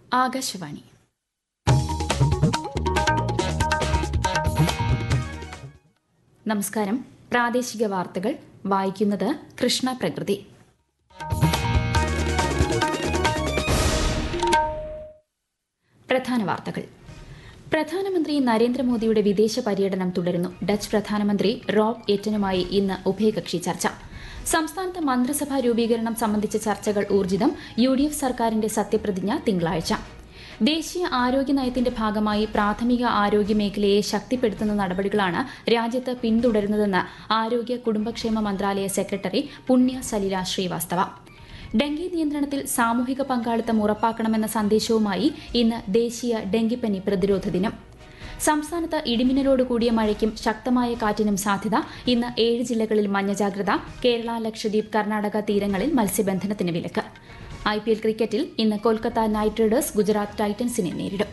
ആകാശവാണി നമസ്കാരം പ്രാദേശിക വാർത്തകൾ വായിക്കുന്നത് കൃഷ്ണ പ്രകൃതി പ്രധാന വാർത്തകൾ പ്രധാനമന്ത്രി നരേന്ദ്രമോദിയുടെ വിദേശ പര്യടനം തുടരുന്നു ഡച്ച് പ്രധാനമന്ത്രി റോബ് എറ്റനുമായി ഇന്ന് ഉഭയകക്ഷി ചർച്ച സംസ്ഥാനത്ത് മന്ത്രിസഭാ രൂപീകരണം സംബന്ധിച്ച ചർച്ചകൾ ഊർജിതം യു ഡി എഫ് സർക്കാരിന്റെ സത്യപ്രതിജ്ഞ തിങ്കളാഴ്ച ദേശീയ ആരോഗ്യ നയത്തിന്റെ ഭാഗമായി പ്രാഥമിക ആരോഗ്യ മേഖലയെ ശക്തിപ്പെടുത്തുന്ന നടപടികളാണ് രാജ്യത്ത് പിന്തുടരുന്നതെന്ന് ആരോഗ്യ കുടുംബക്ഷേമ മന്ത്രാലയ സെക്രട്ടറി പുണ്യ സലില ശ്രീവാസ്തവ ഡെങ്കി നിയന്ത്രണത്തിൽ സാമൂഹിക പങ്കാളിത്തം ഉറപ്പാക്കണമെന്ന സന്ദേശവുമായി ഇന്ന് ദേശീയ ഡെങ്കിപ്പനി പ്രതിരോധ ദിനം സംസ്ഥാനത്ത് ഇടിമിന്നലോട് കൂടിയ മഴയ്ക്കും ശക്തമായ കാറ്റിനും സാധ്യത ഇന്ന് ഏഴ് ജില്ലകളിൽ മഞ്ഞ ജാഗ്രത കേരള ലക്ഷദ്വീപ് കർണാടക തീരങ്ങളിൽ മത്സ്യബന്ധനത്തിന് വിലക്ക് ഐ പി എൽ ക്രിക്കറ്റിൽ ഇന്ന് കൊൽക്കത്ത നൈറ്റ് റൈഡേഴ്സ് ഗുജറാത്ത് ടൈറ്റൻസിനെ നേരിടും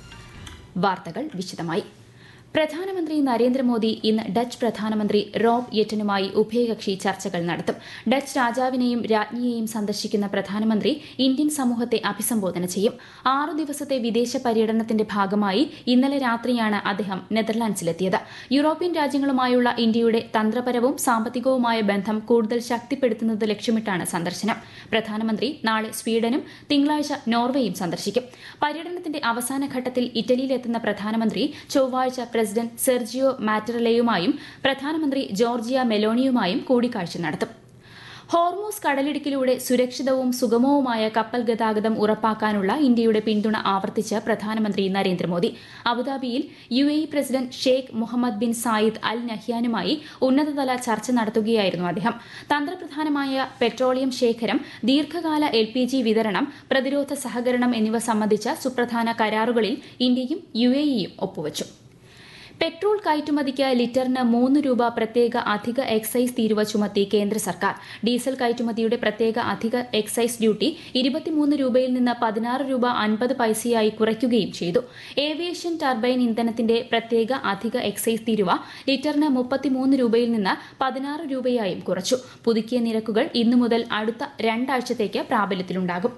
വാർത്തകൾ വിശദമായി പ്രധാനമന്ത്രി നരേന്ദ്രമോദി ഇന്ന് ഡച്ച് പ്രധാനമന്ത്രി റോബ് യെറ്റനുമായി ഉഭയകക്ഷി ചർച്ചകൾ നടത്തും ഡച്ച് രാജാവിനെയും രാജ്ഞിയെയും സന്ദർശിക്കുന്ന പ്രധാനമന്ത്രി ഇന്ത്യൻ സമൂഹത്തെ അഭിസംബോധന ചെയ്യും ആറു ദിവസത്തെ വിദേശ പര്യടനത്തിന്റെ ഭാഗമായി ഇന്നലെ രാത്രിയാണ് അദ്ദേഹം നെതർലാൻഡ്സിലെത്തിയത് യൂറോപ്യൻ രാജ്യങ്ങളുമായുള്ള ഇന്ത്യയുടെ തന്ത്രപരവും സാമ്പത്തികവുമായ ബന്ധം കൂടുതൽ ശക്തിപ്പെടുത്തുന്നത് ലക്ഷ്യമിട്ടാണ് സന്ദർശനം പ്രധാനമന്ത്രി നാളെ സ്വീഡനും തിങ്കളാഴ്ച നോർവേയും സന്ദർശിക്കും പര്യടനത്തിന്റെ അവസാന ഘട്ടത്തിൽ ഇറ്റലിയിലെത്തുന്ന പ്രധാനമന്ത്രി ചൊവ്വാഴ്ച പ്രസിഡന്റ് സെർജിയോ മാറ്ററലയുമായും പ്രധാനമന്ത്രി ജോർജിയ മെലോണിയുമായും കൂടിക്കാഴ്ച നടത്തും ഹോർമോസ് കടലിടുക്കിലൂടെ സുരക്ഷിതവും സുഗമവുമായ കപ്പൽ ഗതാഗതം ഉറപ്പാക്കാനുള്ള ഇന്ത്യയുടെ പിന്തുണ ആവർത്തിച്ച് പ്രധാനമന്ത്രി നരേന്ദ്രമോദി അബുദാബിയിൽ U A president Sheikh Mohammed bin Zayed Al നഹ്യാനുമായി ഉന്നതതല ചർച്ച നടത്തുകയായിരുന്നു അദ്ദേഹം തന്ത്രപ്രധാനമായ പെട്രോളിയം ശേഖരം ദീർഘകാല എൽ പി ജി വിതരണം പ്രതിരോധ സഹകരണം എന്നിവ സംബന്ധിച്ച സുപ്രധാന കരാറുകളിൽ ഇന്ത്യയും യു എയും ഒപ്പുവച്ചു പെട്രോൾ കയറ്റുമതിക്ക് ലിറ്ററിന് മൂന്ന് രൂപ പ്രത്യേക അധിക എക്സൈസ് തീരുവ ചുമത്തി കേന്ദ്ര സർക്കാർ ഡീസൽ കയറ്റുമതിയുടെ പ്രത്യേക അധിക എക്സൈസ് ഡ്യൂട്ടി ഇരുപത്തിമൂന്ന് രൂപയിൽ നിന്ന് പതിനാറ് രൂപ അൻപത് പൈസയായി കുറയ്ക്കുകയും ചെയ്തു ഏവിയേഷൻ ടർബൈൻ ഇന്ധനത്തിന്റെ പ്രത്യേക അധിക എക്സൈസ് തീരുവ ലിറ്ററിന് മുപ്പത്തിമൂന്ന് രൂപയിൽ നിന്ന് പതിനാറ് രൂപയായും കുറച്ചു പുതുക്കിയ നിരക്കുകൾ ഇന്നു മുതൽ അടുത്ത രണ്ടാഴ്ചത്തേക്ക് പ്രാബല്യത്തിലുണ്ടാകും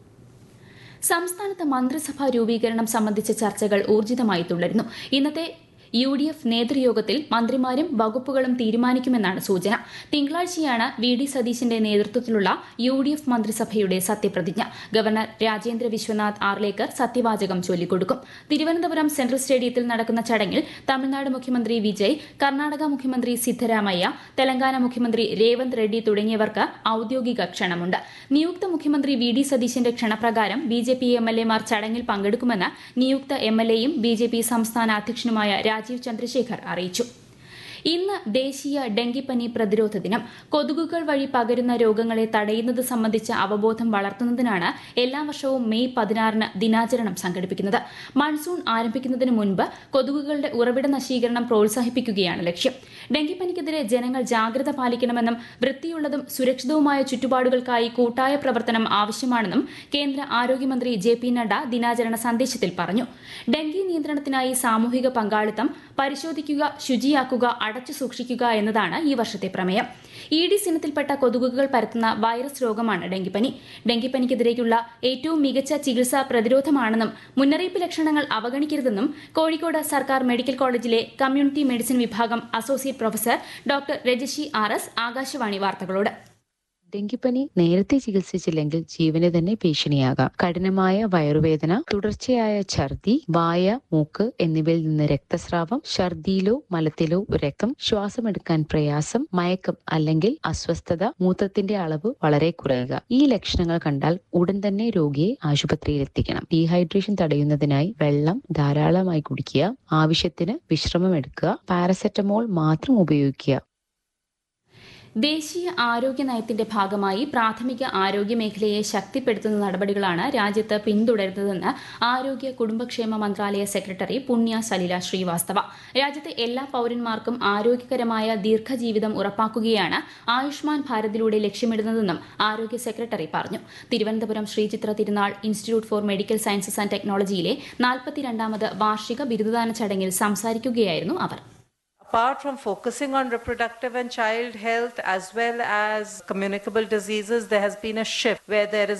സംസ്ഥാനത്ത് മന്ത്രിസഭാ രൂപീകരണം സംബന്ധിച്ച ചർച്ചകൾ ഊർജിതമായി തുടരുന്നു ഇന്നത്തെ യു ഡി എഫ് നേതൃയോഗത്തിൽ മന്ത്രിമാരും വകുപ്പുകളും തീരുമാനിക്കുമെന്നാണ് സൂചന തിങ്കളാഴ്ചയാണ് വി ഡി സതീശിന്റെ നേതൃത്വത്തിലുള്ള യു ഡി എഫ് മന്ത്രിസഭയുടെ സത്യപ്രതിജ്ഞ ഗവർണർ രാജേന്ദ്ര വിശ്വനാഥ് ആർലേക്കർ സത്യവാചകം ചൊല്ലിക്കൊടുക്കും തിരുവനന്തപുരം സെൻട്രൽ സ്റ്റേഡിയത്തിൽ നടക്കുന്ന ചടങ്ങിൽ തമിഴ്നാട് മുഖ്യമന്ത്രി വിജയ് കർണാടക മുഖ്യമന്ത്രി സിദ്ധരാമയ്യ തെലങ്കാന മുഖ്യമന്ത്രി രേവന്ത് റെഡ്ഡി തുടങ്ങിയവർക്ക് ഔദ്യോഗിക ക്ഷണമുണ്ട് നിയുക്ത മുഖ്യമന്ത്രി വി ഡി സതീശിന്റെ ക്ഷണപ്രകാരം B J P M L എമാർ ചടങ്ങിൽ പങ്കെടുക്കുമെന്ന് നിയുക്ത എം എൽ എയും ബി ജെ പി സംസ്ഥാന അധ്യക്ഷനുമായ രാജീവ് ചന്ദ്രശേഖർ അറിയിച്ചു ഇന്ന് ദേശീയ ഡെങ്കിപ്പനി പ്രതിരോധ ദിനം കൊതുകുകൾ വഴി പകരുന്ന രോഗങ്ങളെ തടയുന്നത് സംബന്ധിച്ച അവബോധം വളർത്തുന്നതിനാണ് എല്ലാ വർഷവും മെയ് പതിനാറിന് ദിനാചരണം സംഘടിപ്പിക്കുന്നത് മൺസൂൺ ആരംഭിക്കുന്നതിന് മുൻപ് കൊതുകുകളുടെ ഉറവിട നശീകരണം പ്രോത്സാഹിപ്പിക്കുകയാണ് ലക്ഷ്യം ഡെങ്കിപ്പനിക്കെതിരെ ജനങ്ങൾ ജാഗ്രത പാലിക്കണമെന്നും വൃത്തിയുള്ളതും സുരക്ഷിതവുമായ ചുറ്റുപാടുകൾക്കായി കൂട്ടായ പ്രവർത്തനം ആവശ്യമാണെന്നും കേന്ദ്ര ആരോഗ്യമന്ത്രി ജെ പി നഡ്ഡ ദിനാചരണ സന്ദേശത്തിൽ പറഞ്ഞു ഡെങ്കി നിയന്ത്രണത്തിനായി സാമൂഹിക പങ്കാളിത്തം പരിശോധിക്കുക ശുചിയാക്കുക അടച്ചു സൂക്ഷിക്കുക എന്നതാണ് ഈ വർഷത്തെ പ്രമേയം ഈഡിസ് ഇനത്തിൽപ്പെട്ട കൊതുകുകൾ പരത്തുന്ന വൈറസ് രോഗമാണ് ഡെങ്കിപ്പനി ഡെങ്കിപ്പനിക്കെതിരെയുള്ള ഏറ്റവും മികച്ച ചികിത്സ പ്രതിരോധമാണെന്നും മുന്നറിയിപ്പ് ലക്ഷണങ്ങൾ അവഗണിക്കരുതെന്നും കോഴിക്കോട് സർക്കാർ മെഡിക്കൽ കോളേജിലെ കമ്മ്യൂണിറ്റി മെഡിസിൻ വിഭാഗം associate professor doctor Rajashi R S Akashvani വാർത്തകളോട് ഡെങ്കിപ്പനി നേരത്തെ ചികിത്സിച്ചില്ലെങ്കിൽ ജീവന് തന്നെ ഭീഷണിയാകാം കഠിനമായ വയറുവേദന തുടർച്ചയായ ഛർദി വായ മൂക്ക് എന്നിവയിൽ നിന്ന് രക്തസ്രാവം ഛർദിയിലോ മലത്തിലോ രക്തം ശ്വാസമെടുക്കാൻ പ്രയാസം മയക്കം അല്ലെങ്കിൽ അസ്വസ്ഥത മൂത്രത്തിന്റെ അളവ് വളരെ കുറയുക ഈ ലക്ഷണങ്ങൾ കണ്ടാൽ ഉടൻ തന്നെ രോഗിയെ ആശുപത്രിയിൽ എത്തിക്കണം ഡീഹൈഡ്രേഷൻ തടയുന്നതിനായി വെള്ളം ധാരാളമായി കുടിക്കുക ആവശ്യത്തിന് വിശ്രമം എടുക്കുക പാരസെറ്റമോൾ മാത്രം ഉപയോഗിക്കുക ദേശീയ ആരോഗ്യ നയത്തിന്റെ ഭാഗമായി പ്രാഥമിക ആരോഗ്യ മേഖലയെ ശക്തിപ്പെടുത്തുന്ന നടപടികളാണ് രാജ്യത്ത് പിന്തുടരുന്നതെന്ന് ആരോഗ്യ കുടുംബക്ഷേമ മന്ത്രാലയ സെക്രട്ടറി പുണ്യ സലില ശ്രീവാസ്തവ രാജ്യത്തെ എല്ലാ പൌരന്മാർക്കും ആരോഗ്യകരമായ ദീർഘജീവിതം ഉറപ്പാക്കുകയാണ് ആയുഷ്മാൻ ഭാരതിലൂടെ ലക്ഷ്യമിടുന്നതെന്നും ആരോഗ്യ സെക്രട്ടറി പറഞ്ഞു Thiruvananthapuram Sree Chitra Thirunal institute for medical sciences and ടെക്നോളജിയിലെ നാൽപ്പത്തിരണ്ടാമത് വാർഷിക ബിരുദദാന ചടങ്ങിൽ സംസാരിക്കുകയായിരുന്നു അവർ Apart from focusing on reproductive and child health as well as communicable diseases, there has been a shift where there is